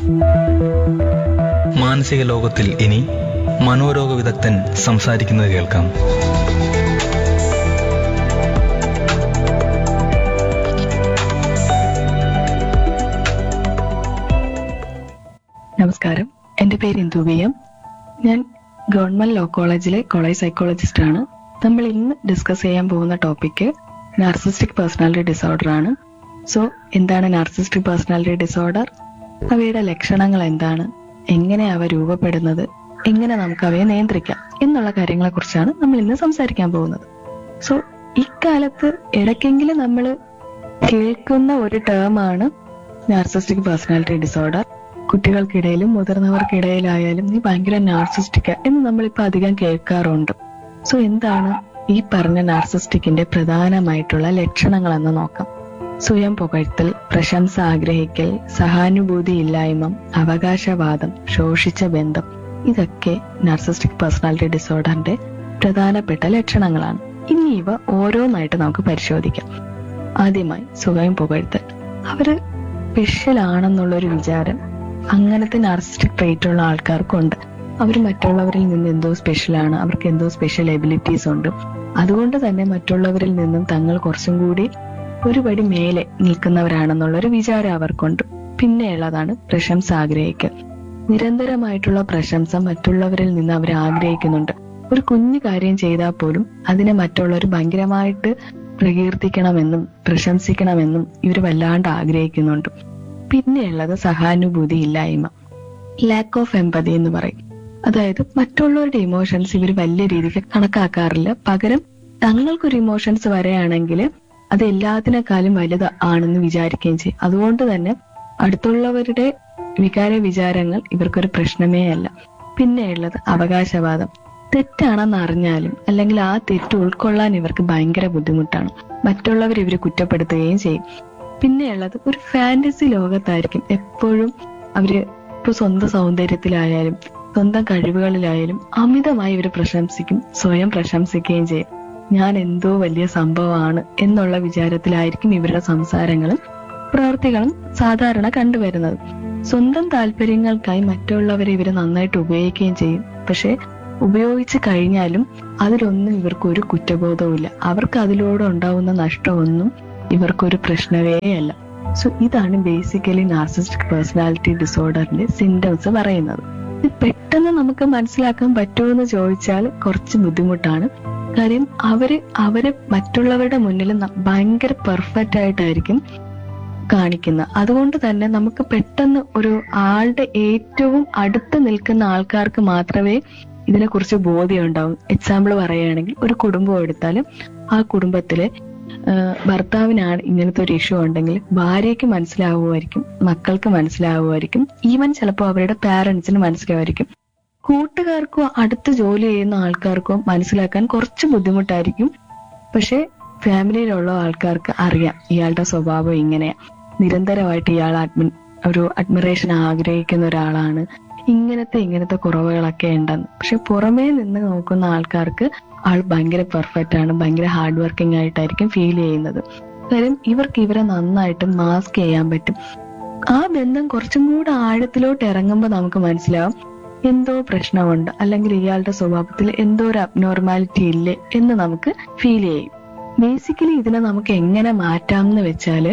മാനസിക ലോകത്തിൽ ഇനി മനോരോഗ വിദഗ്ധൻ സംസാരിക്കുന്നത് കേൾക്കാം നമസ്കാരം എൻ്റെ പേര് ഇന്ദു വി എം ഞാൻ ഗവൺമെന്റ് ലോ കോളേജിലെ കോളേജ് സൈക്കോളജിസ്റ്റ് ആണ് നമ്മൾ ഇന്ന് ഡിസ്കസ് ചെയ്യാൻ പോകുന്ന ടോപ്പിക്ക് നാർസിസ്റ്റിക് പേഴ്സണാലിറ്റി ഡിസോർഡർ ആണ് സോ എന്താണ് നാർസിസ്റ്റിക് പേഴ്സണാലിറ്റി ഡിസോർഡർ അവയുടെ ലക്ഷണങ്ങൾ എന്താണ് എങ്ങനെ അവ രൂപപ്പെടുന്നത് എങ്ങനെ നമുക്ക് അവയെ നിയന്ത്രിക്കാം എന്നുള്ള കാര്യങ്ങളെ കുറിച്ചാണ് നമ്മൾ ഇന്ന് സംസാരിക്കാൻ പോകുന്നത് സോ ഇക്കാലത്ത് ഇടയ്ക്കെങ്കിലും നമ്മൾ കേൾക്കുന്ന ഒരു ടേമാണ് നാർസിസ്റ്റിക് പേഴ്സണാലിറ്റി ഡിസോർഡർ കുട്ടികൾക്കിടയിലും മുതിർന്നവർക്കിടയിലായാലും നീ ഭയങ്കര നാർസിസ്റ്റിക്ക എന്ന് നമ്മളിപ്പോ അധികം കേൾക്കാറുണ്ട് സോ എന്താണ് ഈ പറഞ്ഞ നാർസിസ്റ്റിക്കിന്റെ പ്രധാനമായിട്ടുള്ള ലക്ഷണങ്ങൾ എന്ന് നോക്കാം സ്വയം പുകഴ്ത്തൽ പ്രശംസ ആഗ്രഹിക്കൽ സഹാനുഭൂതി ഇല്ലായ്മ അവകാശവാദം ശോഷിച്ച ബന്ധം ഇതൊക്കെ നാർസിസ്റ്റിക് പേഴ്സണാലിറ്റി ഡിസോർഡറിന്റെ പ്രധാനപ്പെട്ട ലക്ഷണങ്ങളാണ് ഇനി ഇവ ഓരോന്നായിട്ട് നമുക്ക് പരിശോധിക്കാം ആദ്യമായി സ്വയം പുകഴ്ത്തൽ അവര് സ്പെഷ്യൽ ആണെന്നുള്ളൊരു വിചാരം അങ്ങനത്തെ നാർസിസ്റ്റിക് ട്രേറ്റ് ഉള്ള ആൾക്കാർക്കുണ്ട് അവർ മറ്റുള്ളവരിൽ നിന്ന് എന്തോ സ്പെഷ്യലാണ് അവർക്ക് എന്തോ സ്പെഷ്യൽ എബിലിറ്റീസ് ഉണ്ട് അതുകൊണ്ട് തന്നെ മറ്റുള്ളവരിൽ നിന്നും തങ്ങൾ കുറച്ചും കൂടി ഒരു പടി മേലെ നിൽക്കുന്നവരാണെന്നുള്ള ഒരു വിചാരം അവർക്കുണ്ട് പിന്നെയുള്ളതാണ് പ്രശംസ ആഗ്രഹിക്കൽ നിരന്തരമായിട്ടുള്ള പ്രശംസ മറ്റുള്ളവരിൽ നിന്ന് അവർ ആഗ്രഹിക്കുന്നുണ്ട് ഒരു കുഞ്ഞു കാര്യം ചെയ്താൽ പോലും അതിനെ മറ്റുള്ളവർ ഭയങ്കരമായിട്ട് പ്രകീർത്തിക്കണമെന്നും പ്രശംസിക്കണമെന്നും ഇവർ വല്ലാണ്ട് ആഗ്രഹിക്കുന്നുണ്ട് പിന്നെയുള്ളത് സഹാനുഭൂതി ഇല്ലായ്മ ലാക്ക് ഓഫ് എമ്പതി എന്ന് പറയും അതായത് മറ്റുള്ളവരുടെ ഇമോഷൻസ് ഇവർ വലിയ രീതിക്ക് കണക്കാക്കാറില്ല പകരം തങ്ങൾക്കൊരു ഇമോഷൻസ് വരെയാണെങ്കിൽ അത് എല്ലാത്തിനേക്കാളും വലുത് ആണെന്ന് വിചാരിക്കുകയും ചെയ്യും അതുകൊണ്ട് തന്നെ അടുത്തുള്ളവരുടെ വികാര വിചാരങ്ങൾ ഇവർക്കൊരു പ്രശ്നമേ അല്ല പിന്നെയുള്ളത് അവകാശവാദം തെറ്റാണെന്ന് അറിഞ്ഞാലും അല്ലെങ്കിൽ ആ തെറ്റ് ഉൾക്കൊള്ളാൻ ഇവർക്ക് ഭയങ്കര ബുദ്ധിമുട്ടാണ് മറ്റുള്ളവർ ഇവരെ കുറ്റപ്പെടുത്തുകയും ചെയ്യും പിന്നെയുള്ളത് ഒരു ഫാന്റസി ലോകത്തായിരിക്കും എപ്പോഴും അവര് ഇപ്പൊ സ്വന്തം സൗന്ദര്യത്തിലായാലും സ്വന്തം കഴിവുകളിലായാലും അമിതമായി ഇവർ പ്രശംസിക്കും സ്വയം പ്രശംസിക്കുകയും ചെയ്യും ഞാൻ എന്തോ വലിയ സംഭവമാണ് എന്നുള്ള വിചാരത്തിലായിരിക്കും ഇവരുടെ സംസാരങ്ങളും പ്രവൃത്തികളും സാധാരണ കണ്ടുവരുന്നത് സ്വന്തം താല്പര്യങ്ങൾക്കായി മറ്റുള്ളവരെ ഇവർ നന്നായിട്ട് ഉപയോഗിക്കുകയും ചെയ്യും പക്ഷെ ഉപയോഗിച്ച് കഴിഞ്ഞാലും അതിലൊന്നും ഇവർക്ക് ഒരു കുറ്റബോധവുമില്ല അവർക്ക് അതിലൂടെ ഉണ്ടാവുന്ന നഷ്ടമൊന്നും ഇവർക്കൊരു പ്രശ്നമേ അല്ല സോ ഇതാണ് ബേസിക്കലി നാർസിസ്റ്റിക് പേഴ്സണാലിറ്റി ഡിസോർഡറിന്റെ സിംറ്റംസ് പറയുന്നത് ഇത് പെട്ടെന്ന് നമുക്ക് മനസ്സിലാക്കാൻ പറ്റുമോ എന്ന് ചോദിച്ചാൽ കുറച്ച് ബുദ്ധിമുട്ടാണ് കാര്യം അവര് അവരെ മറ്റുള്ളവരുടെ മുന്നിൽ ന- ഭയങ്കര പെർഫെക്റ്റ് ആയിട്ടായിരിക്കും കാണിക്കുന്നത് അതുകൊണ്ട് തന്നെ നമുക്ക് പെട്ടെന്ന് ഒരു ആളുടെ ഏറ്റവും അടുത്ത് നിൽക്കുന്ന ആൾക്കാർക്ക് മാത്രമേ ഇതിനെക്കുറിച്ച് ബോധ്യം ഉണ്ടാവും എക്സാമ്പിൾ പറയുകയാണെങ്കിൽ ഒരു കുടുംബം എടുത്താൽ ആ കുടുംബത്തിലെ ആ, ഭർത്താവിനാണ് ഇങ്ങനത്തെ ഒരു ഇഷ്യൂ ഉണ്ടെങ്കിൽ ഭാര്യയ്ക്ക് മനസ്സിലാവുമായിരിക്കും മക്കൾക്ക് മനസ്സിലാവുമായിരിക്കും ഈവൻ ചിലപ്പോൾ അവരുടെ പാരന്റ്സിന് മനസ്സിലാവുമായിരിക്കും കൂട്ടുകാർക്കോ അടുത്ത് ജോലി ചെയ്യുന്ന ആൾക്കാർക്കോ മനസ്സിലാക്കാൻ കുറച്ച് ബുദ്ധിമുട്ടായിരിക്കും പക്ഷെ ഫാമിലിയിലുള്ള ആൾക്കാർക്ക് അറിയാം ഇയാളുടെ സ്വഭാവം ഇങ്ങനെയാ നിരന്തരമായിട്ട് ഇയാൾ അഡ്മി ഒരു അഡ്മിറേഷൻ ആഗ്രഹിക്കുന്ന ഒരാളാണ് ഇങ്ങനത്തെ ഇങ്ങനത്തെ കുറവുകളൊക്കെ ഉണ്ടെന്ന് പക്ഷെ പുറമേ നിന്ന് നോക്കുന്ന ആൾക്കാർക്ക് ആൾ ഭയങ്കര പെർഫെക്റ്റ് ആണ് ഭയങ്കര ഹാർഡ് വർക്കിംഗ് ആയിട്ടായിരിക്കും ഫീൽ ചെയ്യുന്നത് കാര്യം ഇവർക്ക് ഇവരെ നന്നായിട്ട് മാസ്ക് ചെയ്യാൻ പറ്റും ആ ബന്ധം കുറച്ചും കൂടെ ആഴത്തിലോട്ട് ഇറങ്ങുമ്പോൾ നമുക്ക് മനസ്സിലാവും എന്തോ പ്രശ്നമുണ്ട് അല്ലെങ്കിൽ ഇയാളുടെ സ്വഭാവത്തിൽ എന്തോ ഒരു അബ്നോർമാലിറ്റി ഇല്ലേ എന്ന് നമുക്ക് ഫീൽ ചെയ്യും ബേസിക്കലി ഇതിനെ നമുക്ക് എങ്ങനെ മാറ്റാം എന്ന് വെച്ചാല്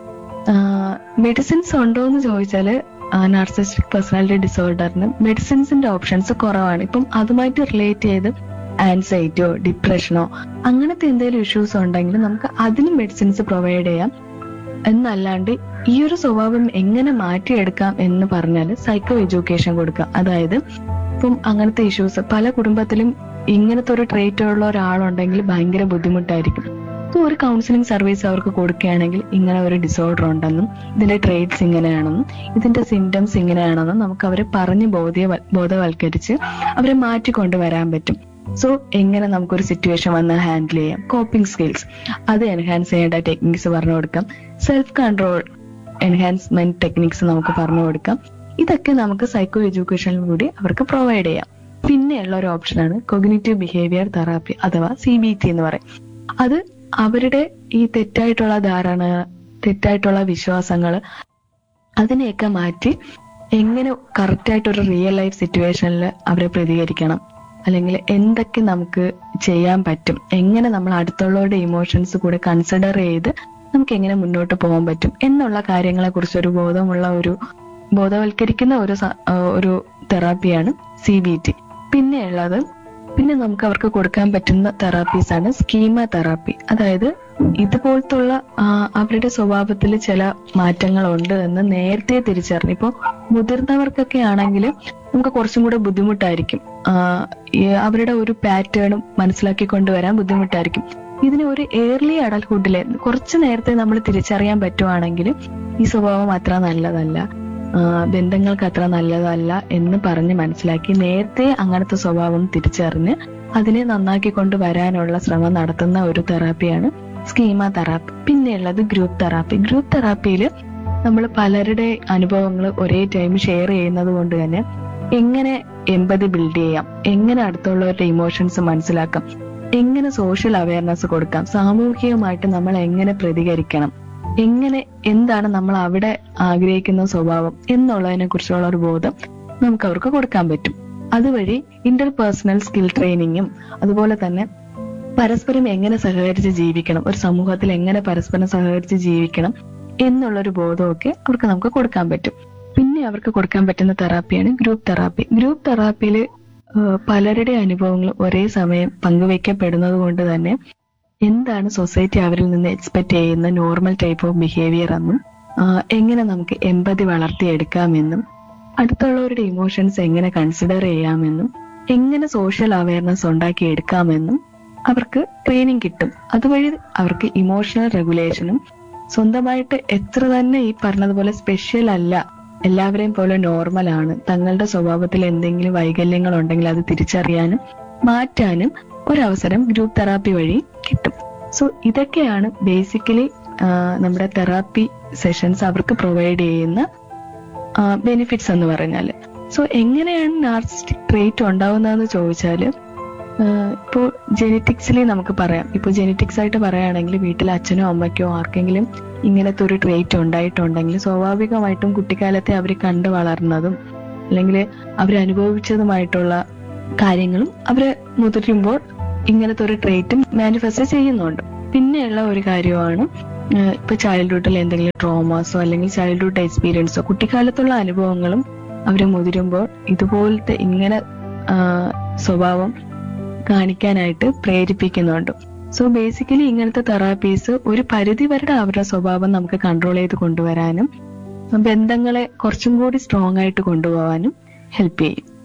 മെഡിസിൻസ് ഉണ്ടോ എന്ന് ചോദിച്ചാല് നാർസിസ്റ്റിക് പേഴ്സണാലിറ്റി ഡിസോർഡറിന് മെഡിസിൻസിന്റെ ഓപ്ഷൻസ് കുറവാണ് ഇപ്പം അതുമായിട്ട് റിലേറ്റ് ചെയ്ത് ആൻസൈറ്റിയോ ഡിപ്രഷനോ അങ്ങനത്തെ എന്തെങ്കിലും ഇഷ്യൂസ് ഉണ്ടെങ്കിൽ നമുക്ക് അതിന് മെഡിസിൻസ് പ്രൊവൈഡ് ചെയ്യാം എന്നല്ലാണ്ട് ഈ ഒരു സ്വഭാവം എങ്ങനെ മാറ്റിയെടുക്കാം എന്ന് പറഞ്ഞാൽ സൈക്കോ എഡ്യൂക്കേഷൻ കൊടുക്കുക അതായത് ഇപ്പം അങ്ങനത്തെ ഇഷ്യൂസ് പല കുടുംബത്തിലും ഇങ്ങനത്തെ ഒരു ട്രേറ്റ് ഉള്ള ഒരാളുണ്ടെങ്കിൽ ഭയങ്കര ബുദ്ധിമുട്ടായിരിക്കും ഇപ്പൊ ഒരു കൗൺസിലിംഗ് സർവീസ് അവർക്ക് കൊടുക്കുകയാണെങ്കിൽ ഇങ്ങനെ ഒരു ഡിസോർഡർ ഉണ്ടെന്നും ഇതിന്റെ ട്രേറ്റ്സ് ഇങ്ങനെയാണെന്നും ഇതിന്റെ സിംറ്റംസ് ഇങ്ങനെയാണെന്നും നമുക്ക് അവരെ പറഞ്ഞ് ബോധ്യ ബോധവൽക്കരിച്ച് അവരെ മാറ്റിക്കൊണ്ടുവരാൻ പറ്റും സോ എങ്ങനെ നമുക്കൊരു സിറ്റുവേഷൻ വന്ന് ഹാൻഡിൽ ചെയ്യാം കോപ്പിംഗ് സ്കിൽസ് അത് എൻഹാൻസ് ചെയ്യേണ്ട ടെക്നിക്സ് പറഞ്ഞു കൊടുക്കാം സെൽഫ് കൺട്രോൾ എൻഹാൻസ്മെന്റ് ടെക്നിക്സ് നമുക്ക് പറഞ്ഞു കൊടുക്കാം ഇതൊക്കെ നമുക്ക് സൈക്കോ എഡ്യൂക്കേഷനിൽ കൂടി അവർക്ക് പ്രൊവൈഡ് ചെയ്യാം പിന്നെയുള്ള ഒരു ഓപ്ഷനാണ് കൊഗ്നിറ്റീവ് ബിഹേവിയർ തെറാപ്പി അഥവാ സി ബി ടി എന്ന് പറയും അത് അവരുടെ ഈ തെറ്റായിട്ടുള്ള ധാരണ തെറ്റായിട്ടുള്ള വിശ്വാസങ്ങൾ അതിനെയൊക്കെ മാറ്റി എങ്ങനെ കറക്റ്റ് ആയിട്ട് ഒരു റിയൽ ലൈഫ് സിറ്റുവേഷനിൽ അവരെ പ്രതികരിക്കണം അല്ലെങ്കിൽ എന്തൊക്കെ നമുക്ക് ചെയ്യാൻ പറ്റും എങ്ങനെ നമ്മൾ അടുത്തുള്ളവരുടെ ഇമോഷൻസ് കൂടെ കൺസിഡർ ചെയ്ത് നമുക്ക് എങ്ങനെ മുന്നോട്ട് പോകാൻ പറ്റും എന്നുള്ള കാര്യങ്ങളെ കുറിച്ച് ഒരു ബോധമുള്ള ഒരു ബോധവൽക്കരിക്കുന്ന ഒരു സ- ആ, ഒരു തെറാപ്പിയാണ് സി ബി ടി പിന്നെയുള്ളത് പിന്നെ നമുക്ക് അവർക്ക് കൊടുക്കാൻ പറ്റുന്ന തെറാപ്പീസ് ആണ് സ്കീമ തെറാപ്പി അതായത് ഇതുപോലത്തുള്ള ആ, അവരുടെ സ്വഭാവത്തിൽ ചില മാറ്റങ്ങളുണ്ട് എന്ന് നേരത്തെ തിരിച്ചറിഞ്ഞു ഇപ്പോൾ മുതിർന്നവർക്കൊക്കെ ആണെങ്കിൽ നമുക്ക് കുറച്ചും കൂടെ ബുദ്ധിമുട്ടായിരിക്കും ആ, ഈ അവരുടെ ഒരു പാറ്റേണും മനസ്സിലാക്കി കൊണ്ടുവരാൻ ബുദ്ധിമുട്ടായിരിക്കും ഇതിന് ഒരു ഏർലി അഡൽഹുഡിലെ കുറച്ച് നേരത്തെ നമ്മൾ തിരിച്ചറിയാൻ പറ്റുവാണെങ്കിൽ ഈ സ്വഭാവം അത്ര നല്ലതല്ല ആ, ബന്ധങ്ങൾക്ക് അത്ര നല്ലതല്ല എന്ന് പറഞ്ഞ് മനസ്സിലാക്കി നേരത്തെ അങ്ങനത്തെ സ്വഭാവം തിരിച്ചറിഞ്ഞ് അതിനെ നന്നാക്കി കൊണ്ടുവരാനുള്ള ശ്രമം നടത്തുന്ന ഒരു തെറാപ്പിയാണ് സ്കീമ തെറാപ്പി പിന്നെയുള്ളത് ഗ്രൂപ്പ് തെറാപ്പി ഗ്രൂപ്പ് തെറാപ്പിയിൽ നമ്മൾ പലരുടെ അനുഭവങ്ങൾ ഒരേ ടൈം ഷെയർ ചെയ്യുന്നത് കൊണ്ട് തന്നെ എങ്ങനെ എമ്പതി ബിൽഡ് ചെയ്യാം എങ്ങനെ അടുത്തുള്ളവരുടെ ഇമോഷൻസ് മനസ്സിലാക്കാം എങ്ങനെ സോഷ്യൽ അവയർനെസ് കൊടുക്കാം സാമൂഹികമായിട്ട് നമ്മൾ എങ്ങനെ പ്രതികരിക്കണം എങ്ങനെ എന്താണ് നമ്മൾ അവിടെ ആഗ്രഹിക്കുന്ന സ്വഭാവം എന്നുള്ളതിനെ കുറിച്ചുള്ള ഒരു ബോധം നമുക്ക് അവർക്ക് കൊടുക്കാൻ പറ്റും അതുവഴി ഇന്റർ പേഴ്സണൽ സ്കിൽ ട്രെയിനിങ്ങും അതുപോലെ തന്നെ പരസ്പരം എങ്ങനെ സഹകരിച്ച് ജീവിക്കണം ഒരു സമൂഹത്തിൽ എങ്ങനെ പരസ്പരം സഹകരിച്ച് ജീവിക്കണം എന്നുള്ളൊരു ബോധമൊക്കെ അവർക്ക് നമുക്ക് കൊടുക്കാൻ പറ്റും പിന്നെ അവർക്ക് കൊടുക്കാൻ പറ്റുന്ന തെറാപ്പിയാണ് ഗ്രൂപ്പ് തെറാപ്പി ഗ്രൂപ്പ് തെറാപ്പിയിൽ പലരുടെ അനുഭവങ്ങൾ ഒരേ സമയം പങ്കുവയ്ക്കപ്പെടുന്നത് കൊണ്ട് തന്നെ എന്താണ് സൊസൈറ്റി അവരിൽ നിന്ന് എക്സ്പെക്ട് ചെയ്യുന്ന നോർമൽ ടൈപ്പ് ഓഫ് ബിഹേവിയർ എന്നും ആ, എങ്ങനെ നമുക്ക് എമ്പതി വളർത്തിയെടുക്കാമെന്നും അടുത്തുള്ളവരുടെ ഇമോഷൻസ് എങ്ങനെ കൺസിഡർ ചെയ്യാമെന്നും എങ്ങനെ സോഷ്യൽ അവയർനെസ് ഉണ്ടാക്കിയെടുക്കാമെന്നും അവർക്ക് ട്രെയിനിങ് കിട്ടും അതുവഴി അവർക്ക് ഇമോഷണൽ റെഗുലേഷനും സ്വന്തമായിട്ട് എത്ര തന്നെ ഈ പറഞ്ഞതുപോലെ സ്പെഷ്യൽ അല്ല എല്ലാവരെയും പോലെ നോർമൽ ആണ് തങ്ങളുടെ സ്വഭാവത്തിൽ എന്തെങ്കിലും വൈകല്യങ്ങൾ ഉണ്ടെങ്കിൽ അത് തിരിച്ചറിയാനും മാറ്റാനും ഒരവസരം ഗ്രൂപ്പ് തെറാപ്പി വഴി കിട്ടും സോ ഇതൊക്കെയാണ് ബേസിക്കലി നമ്മുടെ തെറാപ്പി സെഷൻസ് അവർക്ക് പ്രൊവൈഡ് ചെയ്യുന്ന ബെനിഫിറ്റ്സ് എന്ന് പറഞ്ഞാൽ സോ എങ്ങനെയാണ് നാർസിസ്റ്റിക് ട്രേറ്റ് ഉണ്ടാവുന്നതെന്ന് ചോദിച്ചാൽ ഇപ്പോൾ ജെനറ്റിക്സിലി നമുക്ക് പറയാം ഇപ്പോൾ ജെനറ്റിക്സ് ആയിട്ട് പറയുകയാണെങ്കിൽ വീട്ടിൽ അച്ഛനോ അമ്മയ്ക്കോ ആർക്കെങ്കിലും ഇങ്ങനത്തെ ഒരു ട്രേറ്റ് ഉണ്ടായിട്ടുണ്ടെങ്കിൽ സ്വാഭാവികമായിട്ടും കുട്ടിക്കാലത്തെ അവർ കണ്ടു വളർന്നതും അല്ലെങ്കിൽ അവരനുഭവിച്ചതുമായിട്ടുള്ള കാര്യങ്ങളും അവര് മുതിരുമ്പോൾ ഇങ്ങനത്തെ ഒരു ട്രേറ്റും മാനിഫെസ്റ്റ് ചെയ്യുന്നുണ്ട് പിന്നെയുള്ള ഒരു കാര്യമാണ് ഏഹ് ഇപ്പൊ ചൈൽഡ്ഹുഡിൽ എന്തെങ്കിലും ട്രോമാസോ അല്ലെങ്കിൽ ചൈൽഡ്ഹുഡ് എക്സ്പീരിയൻസോ കുട്ടിക്കാലത്തുള്ള അനുഭവങ്ങളും അവരെ മുതിരുമ്പോൾ ഇതുപോലത്തെ ഇങ്ങനെ ആഹ് സ്വഭാവം കാണിക്കാനായിട്ട് പ്രേരിപ്പിക്കുന്നുണ്ട് സോ ബേസിക്കലി ഇങ്ങനത്തെ തെറാപ്പീസ് ഒരു പരിധി വരെ അവരുടെ സ്വഭാവം നമുക്ക് കൺട്രോൾ ചെയ്ത് കൊണ്ടുവരാനും ബന്ധങ്ങളെ കുറച്ചും കൂടി സ്ട്രോങ് ആയിട്ട് കൊണ്ടുപോകാനും ഹെൽപ്പ് ചെയ്യും